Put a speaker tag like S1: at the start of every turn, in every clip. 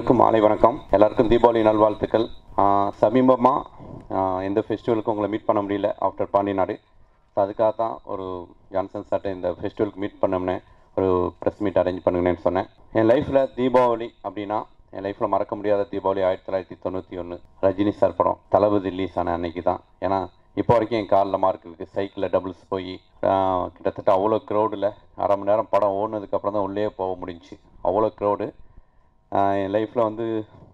S1: அனைவருக்கும் மாலை வணக்கம் எல்லாருக்கும் தீபாவளி நல்வாழ்த்துக்கள் சமீபமாக எந்த ஃபெஸ்டிவலுக்கும் உங்களை மீட் பண்ண முடியல ஆஃப்டர் பாண்டிநாடு ஸோ அதுக்காக தான் ஒரு ஜான்சன் சார்ட்ட இந்த ஃபெஸ்டிவலுக்கு மீட் பண்ணோம்னு ஒரு ப்ரெஸ் மீட் அரேஞ்ச் பண்ணுங்கன்னு சொன்னேன் என் லைஃப்பில் தீபாவளி அப்படின்னா என் லைஃப்பில் மறக்க முடியாத தீபாவளி ஆயிரத்தி தொள்ளாயிரத்தி தொண்ணூற்றி ஒன்று ரஜினி சார் படம் தளபதி ரிலீஸ் ஆன அன்னைக்கு தான் ஏன்னா இப்போ வரைக்கும் என் காலில் மார்க் இருக்குது சைக்கிளில் டபுள்ஸ் போய் கிட்டத்தட்ட அவ்வளோ க்ரௌடில் அரை மணி நேரம் படம் ஓடுனதுக்கப்புறம் தான் உள்ளே போக முடிஞ்சுச்சு அவ்வளோ க்ரௌடு என் லைஃப்பில் வந்து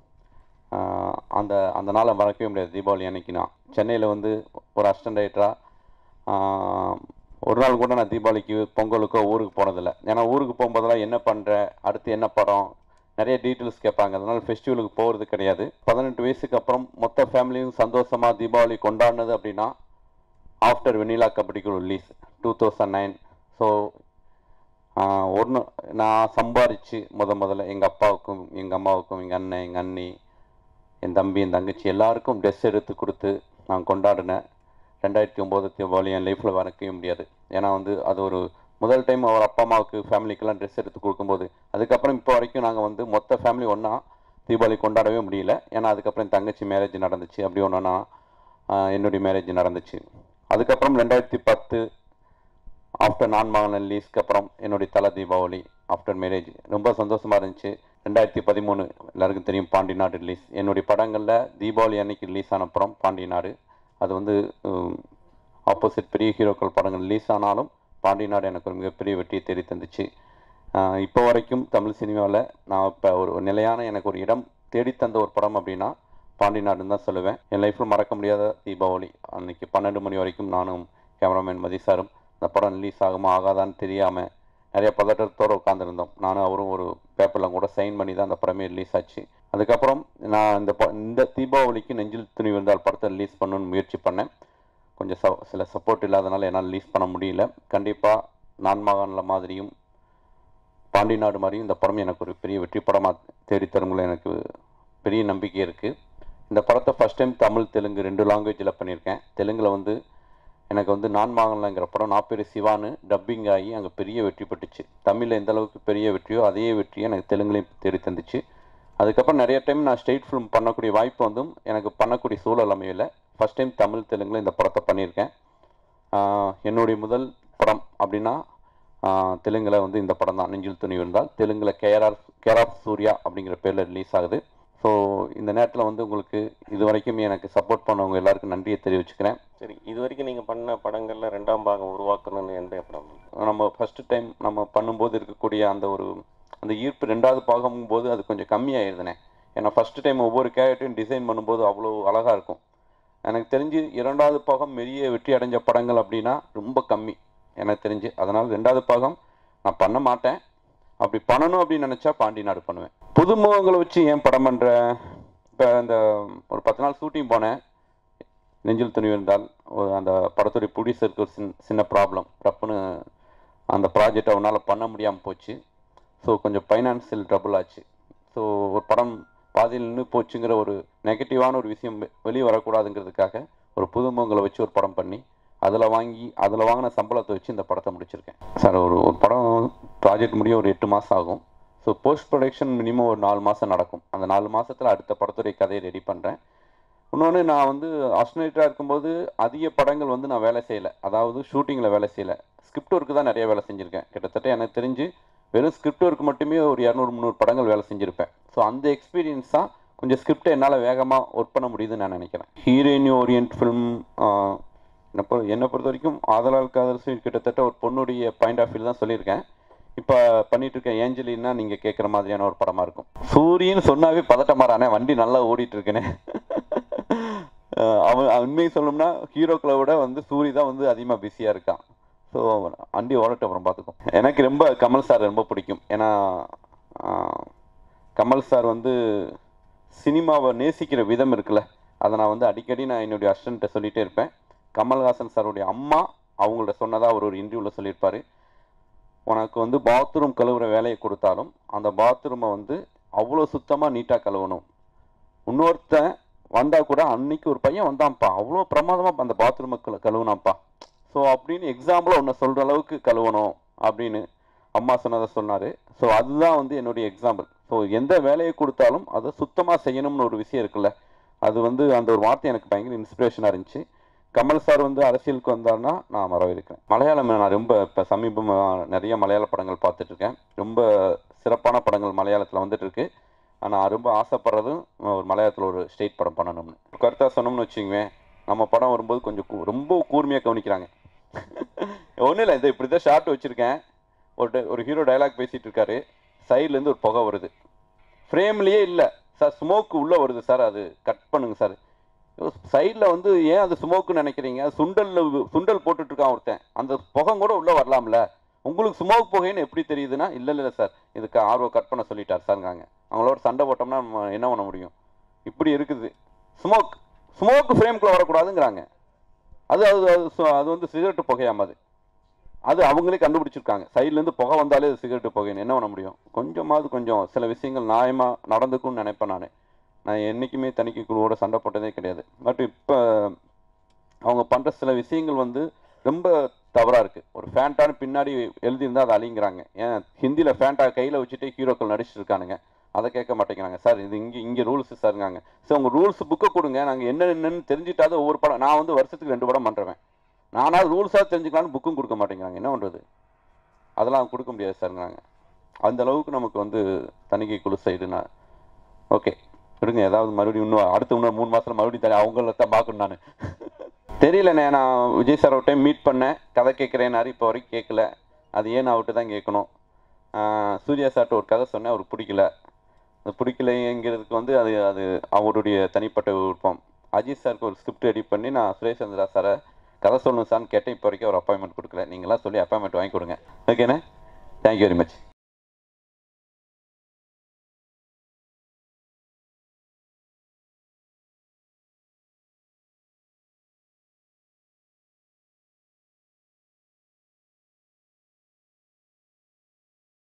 S1: ஆஹ் அந்த அந்த நாளை மறக்கவே முடியாது தீபாவளி அன்னைக்கு நான் சென்னையில் வந்து ஒரு அசிஸ்டன்ட் ரைட்டராக ஒரு நாள் கூட நான் தீபாவளிக்கு பொங்கலுக்கோ ஊருக்கு போனதில்லை ஏன்னா ஊருக்கு போகும்போதெல்லாம் என்ன பண்ணுற அடுத்து என்ன படம் நிறைய டீட்டெயில்ஸ் கேட்பாங்க அதனால ஃபெஸ்டிவலுக்கு போகிறது கிடையாது பதினெட்டு வயசுக்கு அப்புறம் மொத்த ஃபேமிலியும் சந்தோஷமாக தீபாவளி கொண்டாடினது அப்படின்னா ஆஃப்டர் வெனிலா கபடிக்கு release two thousand nine so ஒன்று நான் சம்பாரித்து முத முதல்ல எங்கள் அப்பாவுக்கும் எங்கள் அம்மாவுக்கும் எங்கள் அண்ணன் எங்கள் அண்ணி என் தம்பி என் தங்கச்சி எல்லாருக்கும் ட்ரெஸ் எடுத்து கொடுத்து நான் கொண்டாடினேன் ரெண்டாயிரத்தி ஒம்பது தீபாவளி என் லைஃப்பில் மறக்கவே முடியாது ஏன்னா வந்து அது ஒரு முதல் டைம் அவர் அப்பா அம்மாவுக்கு ஃபேமிலிக்கெல்லாம் ட்ரெஸ் எடுத்து கொடுக்கும்போது அதுக்கப்புறம் இப்போ வரைக்கும் நாங்கள் வந்து மொத்த ஃபேமிலி ஒன்றா தீபாவளி கொண்டாடவே முடியல ஏன்னா அதுக்கப்புறம் என் தங்கச்சி மேரேஜ் நடந்துச்சு அப்படி ஒன்றுனா என்னுடைய மேரேஜ் நடந்துச்சு அதுக்கப்புறம் ரெண்டாயிரத்தி பத்து ஆஃப்டர் நான் மகன் ரிலீஸ்க்கு அப்புறம் என்னுடைய தலை தீபாவளி ஆஃப்டர் மேரேஜ் ரொம்ப சந்தோஷமாக இருந்துச்சு ரெண்டாயிரத்தி பதிமூணு எல்லாருக்கும் தெரியும் பாண்டி நாடு ரிலீஸ் என்னுடைய படங்களில் தீபாவளி அன்னைக்கு ரிலீஸ் ஆன படம் பாண்டி நாடு அது வந்து ஆப்போசிட் பெரிய ஹீரோக்கள் படங்கள் ரிலீஸ் ஆனாலும் பாண்டி நாடு எனக்கு ஒரு மிகப்பெரிய வெற்றியை தேடி தந்துச்சு ஆஹ் இப்போ வரைக்கும் தமிழ் சினிமாவில் நான் இப்போ ஒரு நிலையான எனக்கு ஒரு இடம் தேடித்தந்த ஒரு படம் அப்படின்னா பாண்டி நாடுன்னு தான் சொல்லுவேன் என் லைஃப்பில் மறக்க முடியாத தீபாவளி அன்னைக்கு பன்னெண்டு மணி வரைக்கும் நானும் கேமராமேன் மதிசாரும் அந்த படம் ரிலீஸ் ஆகுமா ஆகாதான்னு தெரியாமல் நிறைய பதட்டத்தோடு உட்காந்துருந்தோம் நானும் அவரும் ஒரு பேப்பரில் கூட சைன் பண்ணி தான் அந்த படமே ரிலீஸ் ஆச்சு அதுக்கப்புறம் நான் இந்த ப இந்த தீபாவளிக்கு நெஞ்சில் துணி விழுந்தால் படத்தை ரிலீஸ் பண்ணணும்னு முயற்சி பண்ணேன் கொஞ்சம் ச சில சப்போர்ட் இல்லாதனால என்னால் ரிலீஸ் பண்ண முடியல கண்டிப்பாக நான் மகானில் மாதிரியும் பாண்டி நாடு மாதிரியும் இந்த படம் எனக்கு ஒரு பெரிய வெற்றி படமாக தேடித்தருங்கள எனக்கு பெரிய நம்பிக்கை இருக்குது இந்த படத்தை ஃபஸ்ட் டைம் தமிழ் தெலுங்கு ரெண்டு லாங்குவேஜில் பண்ணியிருக்கேன் தெலுங்கில் வந்து எனக்கு வந்து நான் மாங்கலங்கிற படம் நான் பேர் சிவானு டப்பிங் ஆகி அங்கே பெரிய வெற்றி பெற்றுச்சு தமிழில் எந்த அளவுக்கு பெரிய வெற்றியோ அதே வெற்றியை எனக்கு தெலுங்குலேயும் தேடி தந்துச்சு அதுக்கப்புறம் நிறைய டைம் நான் ஸ்டேட் ஃபிலிம் பண்ணக்கூடிய வாய்ப்பு வந்தும் எனக்கு பண்ணக்கூடிய சூழல் அமையல ஃபஸ்ட் டைம் தமிழ் தெலுங்கில் இந்த படத்தை பண்ணியிருக்கேன் ஆஹ் என்னுடைய முதல் படம் அப்படின்னா ஆஹ் தெலுங்குல வந்து இந்த படம் தான் நெஞ்சில் துணி இருந்தால் தெலுங்கில் கேஆர் கேஆர் சூர்யா அப்படிங்கிற பேரில் ரிலீஸ் ஆகுது ஸோ இந்த நேரத்தில் வந்து உங்களுக்கு இது வரைக்கும் எனக்கு சப்போர்ட் பண்ணவங்க எல்லாருக்கும் நன்றியை தெரிவிச்சுக்கிறேன்
S2: சரி இது வரைக்கும் நீங்கள் பண்ண படங்கள்ல ரெண்டாம் பாகம் உருவாக்கணும்னு எந்த படம்
S1: நம்ம ஃபஸ்ட்டு டைம் நம்ம பண்ணும்போது இருக்கக்கூடிய அந்த ஒரு அந்த ஈர்ப்பு ரெண்டாவது பாகம் போது அது கொஞ்சம் கம்மியாயிருதுனே ஏன்னா ஃபஸ்ட்டு டைம் ஒவ்வொரு கேரக்டரையும் டிசைன் பண்ணும்போது அவ்வளோ அழகாக இருக்கும் எனக்கு தெரிஞ்சு இரண்டாவது பாகம் பெரிய வெற்றி அடைஞ்ச படங்கள் அப்படின்னா ரொம்ப கம்மி எனக்கு தெரிஞ்சு அதனால் ரெண்டாவது பாகம் நான் பண்ண மாட்டேன் அப்படி பண்ணணும் அப்படின்னு நினச்சா பாண்டி நாடு பண்ணுவேன் புதுமுகங்களை வச்சு ஏன் படம் பண்ணுறேன் இப்போ இந்த ஒரு பத்து நாள் ஷூட்டிங் போனேன் நெஞ்சில் துணி இருந்தால் ஒரு அந்த படத்துடைய ப்ரொடியூசருக்கு ஒரு சின்ன சின்ன ப்ராப்ளம் ரப்புன்னு அந்த ப்ராஜெக்ட் அவனால் பண்ண முடியாமல் போச்சு ஸோ கொஞ்சம் ஃபைனான்சியல் ட்ரபுள் ஆச்சு ஸோ ஒரு படம் பாதியில் நின்று போச்சுங்கிற ஒரு நெகட்டிவான ஒரு விஷயம் வெ- வெளியே வரக்கூடாதுங்கிறதுக்காக ஒரு புதுமுகங்களை வச்சு ஒரு படம் பண்ணி அதில் வாங்கி அதில் வாங்கின சம்பளத்தை வச்சு இந்த படத்தை முடிச்சிருக்கேன் சார் ஒரு ஒரு படம் ப்ராஜெக்ட் முடிய ஒரு எட்டு மாதம் ஆகும் ஸோ போஸ்ட் ப்ரொடக்ஷன் மினிமம் ஒரு நாலு மாதம் நடக்கும் அந்த நாலு மாதத்தில் அடுத்த படத்துடைய கதையை ரெடி பண்ணுறேன் இன்னொன்று நான் வந்து அஸ்னேட்டராக இருக்கும்போது அதிக படங்கள் வந்து நான் வேலை செய்யலை அதாவது ஷூட்டிங்கில் வேலை செய்யலை ஸ்கிரிப்ட் ஒர்க்கு தான் நிறைய வேலை செஞ்சுருக்கேன் கிட்டத்தட்ட எனக்கு தெரிஞ்சு வெறும் ஸ்கிரிப்ட் ஒர்க் மட்டுமே ஒரு இரநூறு முந்நூறு படங்கள் வேலை செஞ்சுருப்பேன் ஸோ அந்த எக்ஸ்பீரியன்ஸ் தான் கொஞ்சம் ஸ்கிரிப்டை என்னால் வேகமாக ஒர்க் பண்ண முடியுதுன்னு நான் நினைக்கிறேன் ஹீரோயின் ஓரியன்ட் ஃபிலிம் என்னை பொறு என்னை பொறுத்த வரைக்கும் ஆதலால் காதல் ஸ்வீட் கிட்டத்தட்ட ஒரு பொண்ணுடைய பாயிண்ட் ஆஃப் வியூ தான் சொல்லியிருக்கேன் இப்போ பண்ணிட்டு இருக்க ஏஞ்சலின்னா நீங்கள் கேட்குற மாதிரியான ஒரு படமாக இருக்கும் சூரியன் சொன்னாவே பதட்டமாறானே வண்டி நல்லா ஓடிட்டு இருக்கேனே அஹ் அவன் அவன் உண்மையை சொல்லணும்னா ஹீரோக்களை விட வந்து சூரி தான் வந்து அதிகமாக பிஸியாக இருக்கான் ஸோ வண்டி ஓடட்டும் அப்புறம் பார்த்துக்கும் எனக்கு ரொம்ப கமல் சார் ரொம்ப பிடிக்கும் ஏன்னா ஆஹ், கமல் சார் வந்து சினிமாவை நேசிக்கிற விதம் இருக்குல்ல அதை நான் வந்து அடிக்கடி நான் என்னுடைய அசிஸ்டண்ட்டை சொல்லிகிட்டே இருப்பேன் கமல்ஹாசன் சாருடைய அம்மா அவங்கள்ட்ட சொன்னதாக அவர் ஒரு இன்டர்வியூவில் சொல்லியிருப்பாரு உனக்கு வந்து பாத்ரூம் கழுவுற வேலையை கொடுத்தாலும் அந்த பாத்ரூமை வந்து அவ்வளோ சுத்தமாக நீட்டாக கழுவணும் இன்னொருத்தன் வந்தால் கூட அன்னைக்கு ஒரு பையன் வந்தான்ப்பா அவ்வளோ பிரமாதமாக அந்த பாத்ரூமை கழு கழுவுனான்ப்பா ஸோ அப்படின்னு எக்ஸாம்பிள் ஒன்று சொல்கிற அளவுக்கு கழுவணும் அப்படின்னு அம்மா சொன்னதை சொன்னார் ஸோ அதுதான் வந்து என்னுடைய எக்ஸாம்பிள் ஸோ ஸோ எந்த வேலையை கொடுத்தாலும் அதை சுத்தமாக செய்யணும்னு ஒரு விஷயம் இருக்குல்ல அது வந்து அந்த ஒரு வார்த்தை எனக்கு பயங்கர இன்ஸ்பிரேஷனாக இருந்துச்சு கமல் சார் வந்து அரசியலுக்கு வந்தார்னா நான் வரவேற்கிறேன் மலையாளம் நான் ரொம்ப இப்போ சமீபமாக நிறைய மலையாள படங்கள் பார்த்துட்டு இருக்கேன் ரொம்ப சிறப்பான படங்கள் மலையாளத்தில் வந்துட்டு இருக்கு ஆனால் ரொம்ப ஆசைப்படுறதும் ஒரு மலையாளத்தில் ஒரு ஸ்டேட் படம் பண்ணணும்னு கருத்தாக சொன்னோம்னு வச்சுக்குவேன் நம்ம படம் வரும்போது கொஞ்சம் கூ- ரொம்ப கூர்மையாக கவனிக்கிறாங்க ஒன்றும் இல்லை இந்த இப்படி தான் ஷார்ட் வச்சுருக்கேன் ஒரு di- ஒரு ஹீரோ டயலாக் பேசிகிட்டு இருக்காரு சைட்லேருந்து ஒரு புகை வருது ஃப்ரேம்லேயே இல்லை சார் ஸ்மோக்கு உள்ளே வருது சார் அது கட் பண்ணுங்க சார் சைடில் வந்து ஏன் அது ஸ்மோக்குன்னு நினைக்கிறீங்க அது சுண்டல்ல சுண்டல் போட்டுட்டு இருக்கான் ஒருத்தன் அந்த புகை கூட உள்ளே வரலாம்ல உங்களுக்கு ஸ்மோக் புகைன்னு எப்படி தெரியுதுன்னா இல்லை இல்லை சார் இதுக்கு ஆர்வம் கட் பண்ண சொல்லிட்டார் சார்ங்காங்க அவங்களோட சண்டை போட்டோம்னா நம்ம என்ன பண்ண முடியும் இப்படி இருக்குது ஸ்மோக் ஸ்மோக் ஃப்ரேம்குள்ளே வரக்கூடாதுங்கிறாங்க அது அது அது சு- அது வந்து சிகரெட்டு புகையாம அது அது அவங்களே கண்டுபிடிச்சிருக்காங்க சைட்லேருந்து புகை வந்தாலே அது சிகரெட்டு புகைன்னு என்ன பண்ண முடியும் கொஞ்சமாவது கொஞ்சம் சில விஷயங்கள் நியாயமாக நடந்துக்கும்னு நினைப்பேன் நான் நான் என்றைக்குமே தணிக்கை குழுவோட சண்டை போட்டதே கிடையாது பட் இப்போ அவங்க பண்ணுற சில விஷயங்கள் வந்து ரொம்ப தவறாக இருக்குது ஒரு ஃபேண்டான்னு பின்னாடி எழுதியிருந்தா அதை அழிங்கிறாங்க ஏன் ஹிந்தியில் ஃபேண்டா கையில் வச்சுட்டு ஹீரோக்கள் நடிச்சிட்டு இருக்கானுங்க அதை கேட்க மாட்டேங்கிறாங்க சார் இது இங்கே இங்கே ரூல்ஸ் சார்ங்காங்க சார் உங்கள் ரூல்ஸ் புக்கை கொடுங்க நாங்கள் என்ன என்னன்னு தெரிஞ்சுட்டாவது ஒவ்வொரு படம் நான் வந்து வருஷத்துக்கு ரெண்டு படம் பண்ணுறேன் நானாவது ரூல்ஸாக தெரிஞ்சுக்கலான்னு புக்கும் கொடுக்க மாட்டேங்கிறாங்க என்ன பண்ணுறது அதெல்லாம் கொடுக்க முடியாது சார்ங்கிறாங்க அந்த அளவுக்கு நமக்கு வந்து தணிக்கை குழு சைடுனா ஓகே விடுங்க ஏதாவது மறுபடியும் இன்னும் அடுத்த இன்னும் மூணு மாதத்தில் மறுபடியும் தனி அவங்கள தான் பார்க்கணும் நான் தெரியலண்ணே நான் விஜய் சார் ஒரு டைம் மீட் பண்ணேன் கதை கேட்குறேன்னாரு இப்போ வரைக்கும் கேட்கல அது ஏன் அவர்கிட்ட தான் கேட்கணும் ஆஹ் சூர்யா சார்ட்ட ஒரு கதை சொன்னேன் அவருக்கு பிடிக்கல அது பிடிக்கலைங்கிறதுக்கு வந்து அது அது அவருடைய தனிப்பட்ட விருப்பம் அஜித் சாருக்கு ஒரு ஸ்கிரிப்ட் ரெடி பண்ணி நான் சுரேஷ் சந்திரா சாரை கதை சொல்லணும் சார்னு கேட்டேன் இப்போ வரைக்கும் ஒரு அப்பாயின்மெண்ட் கொடுக்கல நீங்களாம் சொல்லி அப்பாயின்மெண்ட் வாங்கி கொடுங்க ஓகேண்ணே தேங்க்யூ வெரி மச்